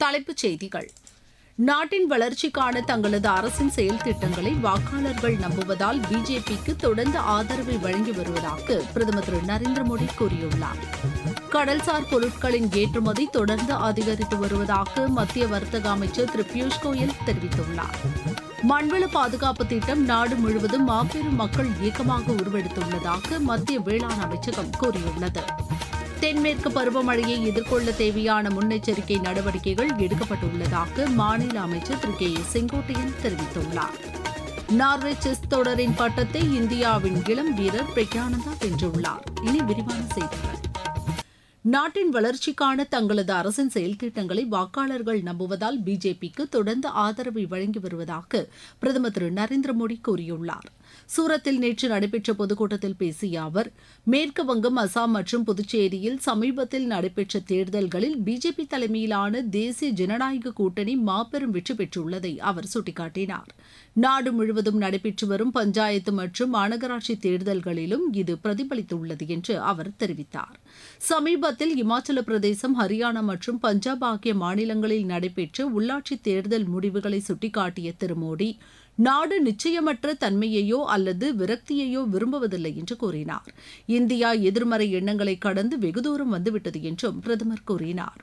தலைப்புச் செய்திகள் நாட்டின் வளர்ச்சிக்கான தங்களது அரசின் செயல் திட்டங்களை வாக்காளர்கள் நம்புவதால் பிஜேபிக்கு தொடர்ந்து ஆதரவை வழங்கி வருவதாக பிரதமர் திரு நரேந்திர மோடி கூறியுள்ளார் கடல்சார் பொருட்களின் ஏற்றுமதி தொடர்ந்து அதிகரித்து வருவதாக மத்திய வர்த்தக அமைச்சர் திரு பியூஷ் கோயல் தெரிவித்துள்ளார் மண்வள பாதுகாப்பு திட்டம் நாடு முழுவதும் மாபெரும் மக்கள் இயக்கமாக உருவெடுத்துள்ளதாக மத்திய வேளாண் அமைச்சகம் கூறியுள்ளது தென்மேற்கு பருவமழையை எதிர்கொள்ள தேவையான முன்னெச்சரிக்கை நடவடிக்கைகள் எடுக்கப்பட்டுள்ளதாக மாநில அமைச்சர் திரு கே ஏ செங்கோட்டையன் தெரிவித்துள்ளார் நார்வே செஸ் தொடரின் பட்டத்தை இந்தியாவின் இளம் வீரர் பிரக்யானந்தா வென்றுள்ளார் இனி விரிவான செய்திகள் நாட்டின் வளர்ச்சிக்கான தங்களது அரசின் செயல்திட்டங்களை வாக்காளர்கள் நம்புவதால் பிஜேபிக்கு தொடர்ந்து ஆதரவை வழங்கி வருவதாக பிரதமர் திரு நரேந்திர மோடி கூறியுள்ளார் சூரத்தில் நேற்று நடைபெற்ற பொதுக்கூட்டத்தில் பேசிய அவர் மேற்கு வங்கம் அசாம் மற்றும் புதுச்சேரியில் சமீபத்தில் நடைபெற்ற தேர்தல்களில் பிஜேபி தலைமையிலான தேசிய ஜனநாயக கூட்டணி மாபெரும் வெற்றி பெற்றுள்ளதை அவர் சுட்டிக்காட்டினார் நாடு முழுவதும் நடைபெற்று வரும் பஞ்சாயத்து மற்றும் மாநகராட்சி தேர்தல்களிலும் இது பிரதிபலித்துள்ளது என்று அவர் தெரிவித்தார் சமீபத்தில் இமாச்சல பிரதேசம் ஹரியானா மற்றும் பஞ்சாப் ஆகிய மாநிலங்களில் நடைபெற்ற உள்ளாட்சி தேர்தல் முடிவுகளை சுட்டிக்காட்டிய திரு மோடி நாடு நிச்சயமற்ற தன்மையையோ அல்லது விரக்தியையோ விரும்புவதில்லை என்று கூறினார் இந்தியா எதிர்மறை எண்ணங்களை கடந்து வெகுதூரம் வந்துவிட்டது என்றும் பிரதமர் கூறினார்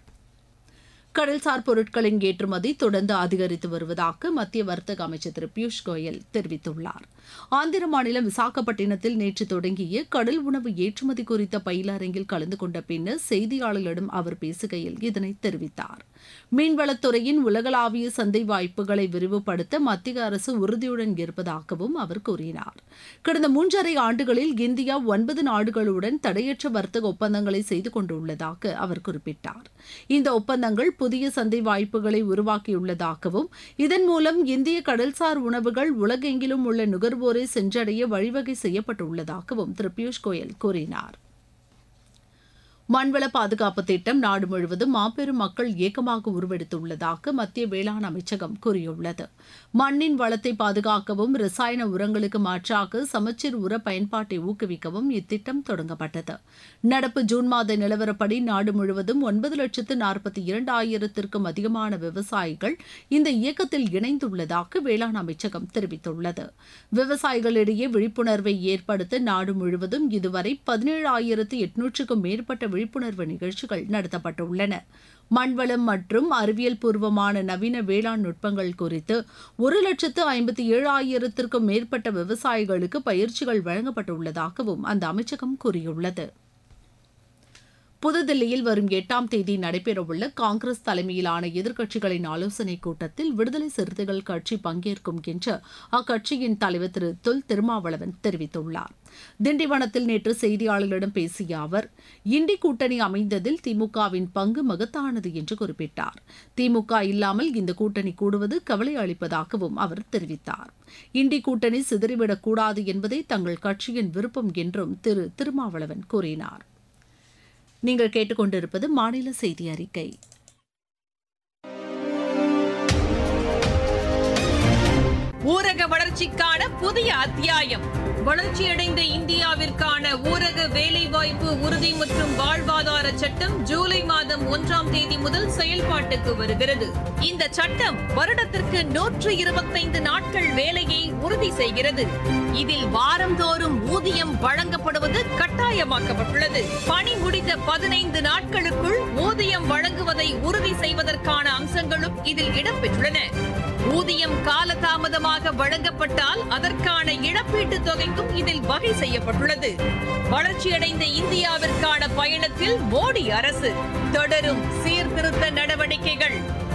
கடல்சார் பொருட்களின் ஏற்றுமதி தொடர்ந்து அதிகரித்து வருவதாக மத்திய வர்த்தக அமைச்சர் திரு பியூஷ் கோயல் தெரிவித்துள்ளார் ஆந்திர மாநிலம் விசாகப்பட்டினத்தில் நேற்று தொடங்கிய கடல் உணவு ஏற்றுமதி குறித்த பயிலரங்கில் கலந்து கொண்ட பின்னர் செய்தியாளர்களிடம் அவர் பேசுகையில் இதனை தெரிவித்தார் மீன்வளத்துறையின் உலகளாவிய சந்தை வாய்ப்புகளை விரிவுபடுத்த மத்திய அரசு உறுதியுடன் இருப்பதாகவும் அவர் கூறினார் கடந்த மூன்றரை ஆண்டுகளில் இந்தியா ஒன்பது நாடுகளுடன் தடையற்ற வர்த்தக ஒப்பந்தங்களை செய்து கொண்டுள்ளதாக அவர் குறிப்பிட்டார் இந்த ஒப்பந்தங்கள் புதிய சந்தை வாய்ப்புகளை உருவாக்கியுள்ளதாகவும் இதன் மூலம் இந்திய கடல்சார் உணவுகள் உலகெங்கிலும் உள்ள நுகர்வோரை சென்றடைய வழிவகை செய்யப்பட்டுள்ளதாகவும் திரு பியூஷ் கோயல் கூறினார் மண்வள பாதுகாப்பு திட்டம் நாடு முழுவதும் மாபெரும் மக்கள் இயக்கமாக உருவெடுத்துள்ளதாக மத்திய வேளாண் அமைச்சகம் கூறியுள்ளது மண்ணின் வளத்தை பாதுகாக்கவும் ரசாயன உரங்களுக்கு மாற்றாக சமச்சீர் உர பயன்பாட்டை ஊக்குவிக்கவும் இத்திட்டம் தொடங்கப்பட்டது நடப்பு ஜூன் மாத நிலவரப்படி நாடு முழுவதும் ஒன்பது லட்சத்து நாற்பத்தி இரண்டாயிரத்திற்கும் அதிகமான விவசாயிகள் இந்த இயக்கத்தில் இணைந்துள்ளதாக வேளாண் அமைச்சகம் தெரிவித்துள்ளது விவசாயிகளிடையே விழிப்புணர்வை ஏற்படுத்த நாடு முழுவதும் இதுவரை பதினேழாயிரத்து எட்நூற்றுக்கும் மேற்பட்ட விழிப்புணர்வு நிகழ்ச்சிகள் நடத்தப்பட்டுள்ளன மண்வளம் மற்றும் அறிவியல் பூர்வமான நவீன வேளாண் நுட்பங்கள் குறித்து ஒரு லட்சத்து ஐம்பத்தி ஏழாயிரத்திற்கும் மேற்பட்ட விவசாயிகளுக்கு பயிற்சிகள் வழங்கப்பட்டுள்ளதாகவும் அந்த அமைச்சகம் கூறியுள்ளது புதுதில்லியில் வரும் எட்டாம் தேதி நடைபெறவுள்ள காங்கிரஸ் தலைமையிலான எதிர்க்கட்சிகளின் ஆலோசனைக் கூட்டத்தில் விடுதலை சிறுத்தைகள் கட்சி பங்கேற்கும் என்று அக்கட்சியின் தலைவர் திரு தொல் திருமாவளவன் தெரிவித்துள்ளார் திண்டிவனத்தில் நேற்று செய்தியாளர்களிடம் பேசிய அவர் இண்டி கூட்டணி அமைந்ததில் திமுகவின் பங்கு மகத்தானது என்று குறிப்பிட்டார் திமுக இல்லாமல் இந்த கூட்டணி கூடுவது கவலை அளிப்பதாகவும் அவர் தெரிவித்தார் இண்டி கூட்டணி சிதறிவிடக் கூடாது என்பதே தங்கள் கட்சியின் விருப்பம் என்றும் திரு திருமாவளவன் கூறினார் நீங்கள் கேட்டுக்கொண்டிருப்பது மாநில செய்தி அறிக்கை ஊரக வளர்ச்சிக்கான புதிய அத்தியாயம் வளர்ச்சியடைந்த இந்தியாவிற்கான ஊரக வேலைவாய்ப்பு உறுதி மற்றும் வாழ்வாதார சட்டம் ஜூலை மாதம் ஒன்றாம் தேதி முதல் செயல்பாட்டுக்கு வருகிறது இந்த சட்டம் வருடத்திற்கு நூற்று இருபத்தைந்து நாட்கள் வேலையை உறுதி செய்கிறது இதில் வாரந்தோறும் ஊதியம் வழங்கப்படுவது கட்டாயமாக்கப்பட்டுள்ளது பணி முடிந்த பதினைந்து நாட்களுக்குள் ஊதியம் வழங்குவதை உறுதி செய்வதற்கான அம்சங்களும் இதில் இடம்பெற்றுள்ளன ஊதியம் காலதாமதமாக வழங்கப்பட்டால் அதற்கான இழப்பீட்டுத் தொகைக்கும் இதில் வகை செய்யப்பட்டுள்ளது வளர்ச்சியடைந்த இந்தியாவிற்கான பயணத்தில் மோடி அரசு தொடரும் சீர்திருத்த நடவடிக்கைகள்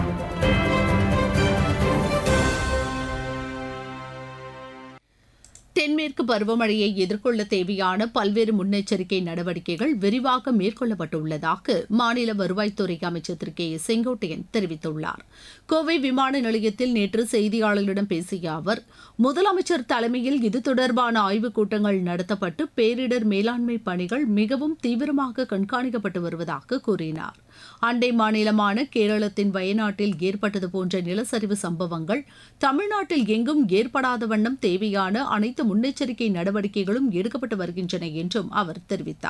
தென்மேற்கு பருவமழையை எதிர்கொள்ள தேவையான பல்வேறு முன்னெச்சரிக்கை நடவடிக்கைகள் விரிவாக மேற்கொள்ளப்பட்டுள்ளதாக மாநில வருவாய்த்துறை அமைச்சர் திரு கே எஸ் செங்கோட்டையன் தெரிவித்துள்ளார் கோவை விமான நிலையத்தில் நேற்று செய்தியாளர்களிடம் பேசிய அவர் முதலமைச்சர் தலைமையில் இது தொடர்பான ஆய்வுக் கூட்டங்கள் நடத்தப்பட்டு பேரிடர் மேலாண்மை பணிகள் மிகவும் தீவிரமாக கண்காணிக்கப்பட்டு வருவதாக கூறினார் அண்டை மாநிலமான கேரளத்தின் வயநாட்டில் ஏற்பட்டது போன்ற நிலச்சரிவு சம்பவங்கள் தமிழ்நாட்டில் எங்கும் ஏற்படாத வண்ணம் தேவையான அனைத்து முன்னெச்சரிக்கை நடவடிக்கைகளும் எடுக்கப்பட்டு வருகின்றன என்றும் அவர் தெரிவித்தார்